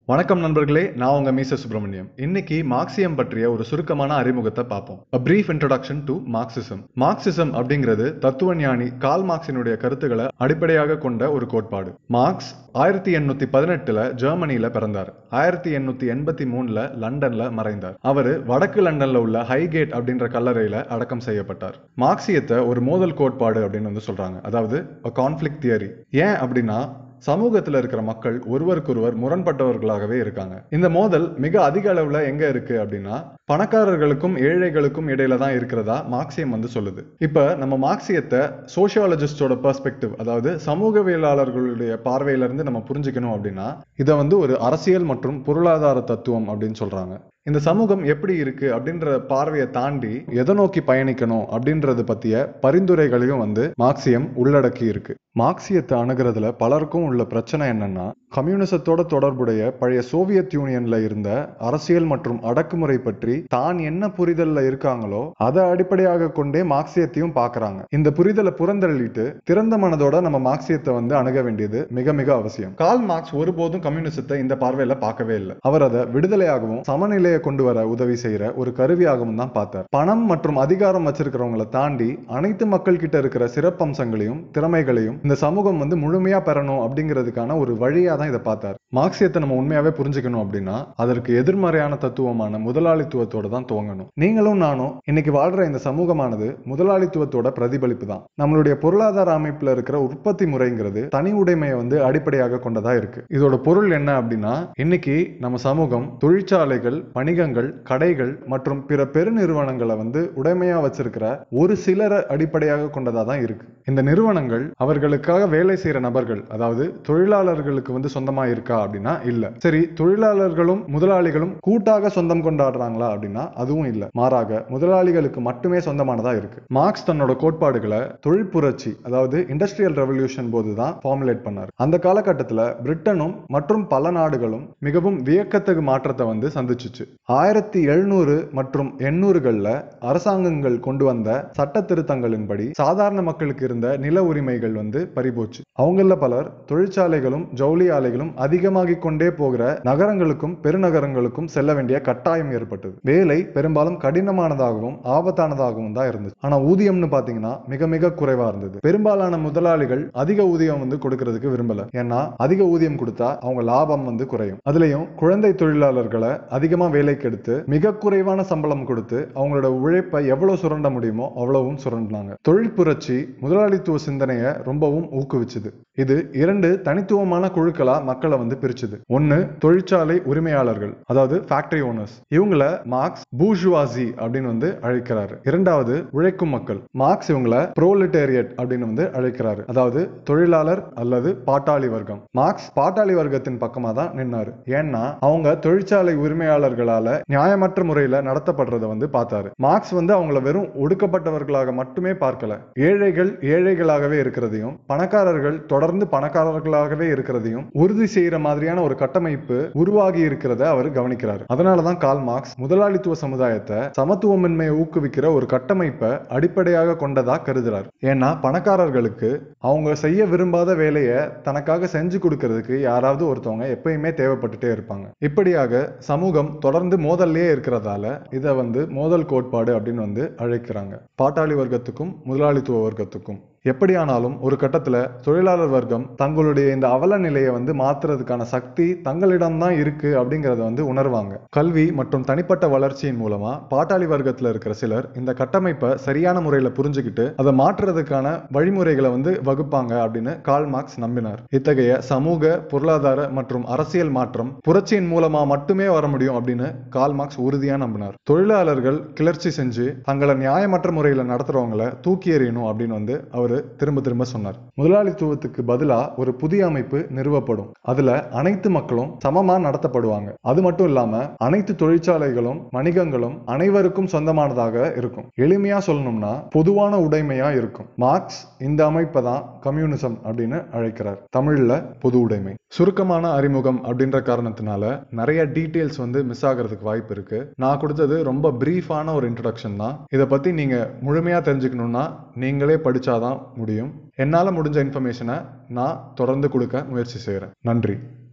வணக்கம் நண்பர்களே நான் உங்க மீச சுப்பிரமணியம் இன்னைக்கு மார்க்சியம் பற்றிய ஒரு சுருக்கமான அறிமுகத்தை பார்ப்போம் a brief introduction to marxism Marxism அப்படிங்கிறது தத்துவ ஞானி கால் மார்க்சினுடைய கருத்துக்களை அடிப்படையாக கொண்ட ஒரு கோட்பாடு மார்க்ஸ் ஆயிரத்தி எண்ணூத்தி பதினெட்டுல ஜெர்மனியில பிறந்தார் ஆயிரத்தி எண்ணூத்தி எண்பத்தி மூணுல லண்டன்ல மறைந்தார் அவரு வடக்கு லண்டன்ல உள்ள ஹைகேட் அப்படின்ற கல்லறையில அடக்கம் செய்யப்பட்டார் மார்க்சியத்தை ஒரு மோதல் கோட்பாடு அப்படின்னு வந்து சொல்றாங்க அதாவது கான்ஃபிளிக் தியரி ஏன் அப்படின்னா சமூகத்துல இருக்கிற மக்கள் ஒருவருக்கொருவர் முரண்பட்டவர்களாகவே இருக்காங்க இந்த மோதல் மிக அதிக அளவுல எங்க இருக்கு அப்படின்னா பணக்காரர்களுக்கும் ஏழைகளுக்கும் இடையில தான் இருக்கிறதா மார்க்சியம் வந்து சொல்லுது இப்ப நம்ம மார்க்சியத்தை சோசியாலஜிஸ்டோட பெர்ஸ்பெக்டிவ் அதாவது சமூகவியலாளர்களுடைய பார்வையில இருந்து நம்ம புரிஞ்சுக்கணும் அப்படின்னா இதை வந்து ஒரு அரசியல் மற்றும் பொருளாதார தத்துவம் அப்படின்னு சொல்றாங்க இந்த சமூகம் எப்படி இருக்கு அப்படின்ற பார்வையை தாண்டி எதை நோக்கி பயணிக்கணும் அப்படின்றது பத்திய பரிந்துரைகளையும் வந்து மார்க்சியம் உள்ளடக்கி இருக்கு மார்க்சியத்தை அணுகிறதுல பலருக்கும் உள்ள பிரச்சனை என்னன்னா கம்யூனிசத்தோட தொடர்புடைய பழைய சோவியத் யூனியன்ல இருந்த அரசியல் மற்றும் அடக்குமுறை பற்றி தான் என்ன புரிதல்ல இருக்காங்களோ அதை அடிப்படையாக கொண்டே மார்க்சியத்தையும் பாக்குறாங்க இந்த புரிதலை புறந்தள்ளிட்டு திறந்த மனதோட நம்ம மார்க்சியத்தை வந்து அணுக வேண்டியது மிக மிக அவசியம் கால் மார்க்ஸ் ஒருபோதும் கம்யூனிசத்தை இந்த பார்வையில பார்க்கவே இல்லை அவர் அதை விடுதலையாகவும் சமநிலையை கொண்டு வர உதவி செய்யற ஒரு கருவியாகவும் தான் பார்த்தார் பணம் மற்றும் அதிகாரம் வச்சிருக்கிறவங்களை தாண்டி அனைத்து மக்கள் கிட்ட இருக்கிற சிறப்பம்சங்களையும் திறமைகளையும் இந்த சமூகம் வந்து முழுமையா பெறணும் அப்படிங்கிறதுக்கான ஒரு வழியா தான் இதை பார்த்தார் மார்க்சியத்தை நம்ம உண்மையாவே புரிஞ்சுக்கணும் அப்படின்னா அதற்கு எதிர்மறையான தத்துவமான முதலாளித்துவத்தோட தான் துவங்கணும் நீங்களும் நானும் இன்னைக்கு வாழ்ற இந்த சமூகமானது முதலாளித்துவத்தோட பிரதிபலிப்பு தான் நம்மளுடைய பொருளாதார அமைப்புல இருக்கிற உற்பத்தி முறைங்கிறது தனி உடைமையை வந்து அடிப்படையாக கொண்டதா இருக்கு இதோட பொருள் என்ன அப்படின்னா இன்னைக்கு நம்ம சமூகம் தொழிற்சாலைகள் வணிகங்கள் கடைகள் மற்றும் பிற பெருநிறுவனங்களை வந்து உடைமையா வச்சிருக்கிற ஒரு சிலரை அடிப்படையாக கொண்டதா தான் இருக்கு இந்த நிறுவனங்கள் அவர்களுக்காக வேலை செய்யற நபர்கள் அதாவது தொழிலாளர்களுக்கு வந்து சொந்தமா இருக்கா அப்படின்னா இல்ல சரி தொழிலாளர்களும் முதலாளிகளும் கூட்டாக சொந்தம் கொண்டாடுறாங்களா அப்படின்னா அதுவும் இல்ல மாறாக முதலாளிகளுக்கு மட்டுமே சொந்தமானதா இருக்கு மார்க்ஸ் தன்னோட கோட்பாடுகளை தொழில் புரட்சி அதாவது இண்டஸ்ட்ரியல் ரெவல்யூஷன் போது தான் ஃபார்முலேட் பண்ணார் அந்த காலகட்டத்தில் பிரிட்டனும் மற்றும் பல நாடுகளும் மிகவும் வியக்கத்தகு மாற்றத்தை வந்து சந்திச்சுச்சு ஆயிரத்தி எழுநூறு மற்றும் எண்ணூறுகள்ல அரசாங்கங்கள் கொண்டு வந்த சட்ட திருத்தங்களின்படி சாதாரண மக்களுக்கு இருந்த நில உரிமைகள் வந்து பறிபோச்சு அவங்கள பலர் தொழிற்சாலைகளும் ஜவுளி ஆலைகளும் அதிகமாகி கொண்டே போகிற நகரங்களுக்கும் பெருநகரங்களுக்கும் செல்ல வேண்டிய கட்டாயம் ஏற்பட்டது வேலை பெரும்பாலும் கடினமானதாகவும் ஆபத்தானதாகவும் தான் இருந்துச்சு ஆனா ஊதியம்னு பாத்தீங்கன்னா மிக மிக குறைவா இருந்தது பெரும்பாலான முதலாளிகள் அதிக ஊதியம் வந்து கொடுக்கறதுக்கு விரும்பல ஏன்னா அதிக ஊதியம் கொடுத்தா அவங்க லாபம் வந்து குறையும் அதுலயும் குழந்தை தொழிலாளர்களை அதிகமா வேலைக்கு எடுத்து மிக குறைவான சம்பளம் கொடுத்து அவங்களோட உழைப்பை எவ்வளவு சுரண்ட முடியுமோ அவ்வளவும் சுரண்டினாங்க தொழில் புரட்சி முதலாளித்துவ சிந்தனையை ரொம்பவும் ஊக்குவிச்சுது இது இரண்டு தனித்துவமான குழுக்களா மக்களை வந்து பிரிச்சுது ஒன்னு தொழிற்சாலை உரிமையாளர்கள் அதாவது ஃபேக்டரி ஓனர்ஸ் இவங்கள மார்க்ஸ் பூஜுவாசி அப்படின்னு வந்து அழைக்கிறாரு இரண்டாவது உழைக்கும் மக்கள் மார்க்ஸ் இவங்கள புரோலிட்டேரியட் அப்படின்னு வந்து அழைக்கிறாரு அதாவது தொழிலாளர் அல்லது பாட்டாளி வர்க்கம் மார்க்ஸ் பாட்டாளி வர்க்கத்தின் பக்கமா தான் நின்னாரு ஏன்னா அவங்க தொழிற்சாலை உரிமையாளர்களால நியாயமற்ற முறையில நடத்தப்படுறத வந்து பார்த்தாரு மார்க்ஸ் வந்து அவங்கள வெறும் ஒடுக்கப்பட்டவர்களாக மட்டுமே பார்க்கல ஏழைகள் ஏழைகளாகவே இருக்கிறதையும் பணக்காரர்கள் தொடர்ந்து பணக்காரர்களாகவே இருக்கிறதையும் உறுதி செய்யற மாதிரியான ஒரு கட்டமைப்பு உருவாகி இருக்கிறத அவர் கவனிக்கிறார் அதனாலதான் கால் மார்க்ஸ் முதலாளித்துவ சமுதாயத்தை சமத்துவமின்மையை ஊக்குவிக்கிற ஒரு கட்டமைப்பை அடிப்படையாக கொண்டதா கருதுறார் ஏன்னா பணக்காரர்களுக்கு அவங்க செய்ய விரும்பாத வேலையை தனக்காக செஞ்சு கொடுக்கறதுக்கு யாராவது ஒருத்தவங்க எப்பயுமே தேவைப்பட்டுட்டே இருப்பாங்க இப்படியாக சமூகம் தொடர்ந்து மோதல்லையே இருக்கிறதால இதை வந்து மோதல் கோட்பாடு அப்படின்னு வந்து அழைக்கிறாங்க பாட்டாளி வர்க்கத்துக்கும் முதலாளித்துவ வர்க்கத்துக்கும் எப்படியானாலும் ஒரு கட்டத்துல தொழிலாளர் வர்க்கம் தங்களுடைய இந்த அவல நிலையை வந்து மாத்துறதுக்கான சக்தி தங்களிடம் தான் இருக்கு அப்படிங்கறத வந்து உணர்வாங்க கல்வி மற்றும் தனிப்பட்ட வளர்ச்சியின் மூலமா பாட்டாளி வர்க்கத்துல இருக்கிற சிலர் இந்த கட்டமைப்பை சரியான முறையில புரிஞ்சுக்கிட்டு அதை மாற்றுறதுக்கான வழிமுறைகளை வந்து வகுப்பாங்க அப்படின்னு கால் மார்க்ஸ் நம்பினார் இத்தகைய சமூக பொருளாதார மற்றும் அரசியல் மாற்றம் புரட்சியின் மூலமா மட்டுமே வர முடியும் அப்படின்னு கால் மார்க்ஸ் உறுதியா நம்பினார் தொழிலாளர்கள் கிளர்ச்சி செஞ்சு தங்களை நியாயமற்ற முறையில நடத்துறவங்களை தூக்கி எறியணும் அப்படின்னு வந்து அவர் அவரு திரும்ப திரும்ப சொன்னார் முதலாளித்துவத்துக்கு பதிலா ஒரு புதிய அமைப்பு நிறுவப்படும் அதுல அனைத்து மக்களும் சமமா நடத்தப்படுவாங்க அது மட்டும் இல்லாம அனைத்து தொழிற்சாலைகளும் வணிகங்களும் அனைவருக்கும் சொந்தமானதாக இருக்கும் எளிமையா சொல்லணும்னா பொதுவான உடைமையா இருக்கும் மார்க்ஸ் இந்த அமைப்பை தான் கம்யூனிசம் அப்படின்னு அழைக்கிறார் தமிழ்ல பொது உடைமை சுருக்கமான அறிமுகம் அப்படின்ற காரணத்தினால நிறைய டீட்டெயில்ஸ் வந்து மிஸ் ஆகிறதுக்கு வாய்ப்பு இருக்கு நான் கொடுத்தது ரொம்ப பிரீஃபான ஒரு இன்ட்ரடக்ஷன் தான் இதை பத்தி நீங்க முழுமையா தெரிஞ்சுக்கணும்னா நீங்களே படிச்சாதான் முடியும் என்னால் முடிஞ்ச இன்ஃபர்மேஷனை நான் தொடர்ந்து கொடுக்க முயற்சி செய்கிறேன் நன்றி